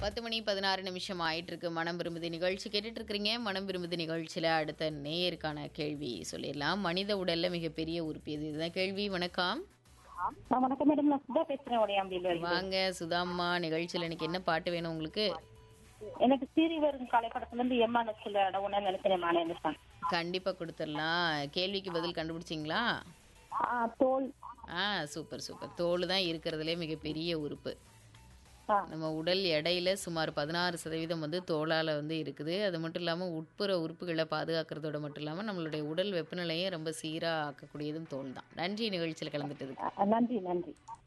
பத்து மணி பதினாறு நிமிஷம் ஆயிட்டு இருக்கு மனம் விரும்புதி நிகழ்ச்சி கேட்டுட்டு இருக்கிறீங்க மனம் விரும்புதி நிகழ்ச்சியில் அடுத்த நேயருக்கான கேள்வி சொல்லிடலாம் மனித உடல்ல மிகப்பெரிய உறுப்பு எது இதுதான் கேள்வி வணக்கம் நான் வணக்கம் மேடம் நான் சுதா பேசுறேன் உடையாம்பியில இருந்து. வாங்க சுதாம்மா நிகழ்ச்சியில் எனக்கு என்ன பாட்டு வேணும் உங்களுக்கு எனக்கு சீறி வரும் கலைப்படத்துல இருந்து எம்மா நச்சுல உணவு நினைக்கிறேன் மானே சார் கண்டிப்பா கொடுத்துடலாம் கேள்விக்கு பதில் கண்டுபிடிச்சிங்களா தோல் ஆ சூப்பர் சூப்பர் தோல் தான் இருக்கிறதுலே மிகப்பெரிய உறுப்பு ஆ. நம்ம உடல் எடையில சுமார் பதினாறு சதவீதம் வந்து தோலால் வந்து இருக்குது அது மட்டும் இல்லாமல் உட்புற உறுப்புகளை பாதுகாக்கிறதோட மட்டும் இல்லாமல் நம்மளுடைய உடல் வெப்பநிலையை ரொம்ப சீராக ஆக்கக்கூடியதும் தோல் தான் நன்றி நிகழ்ச்சியில் கலந்துட்டதுக்கு ஆ, நன்றி நன்றி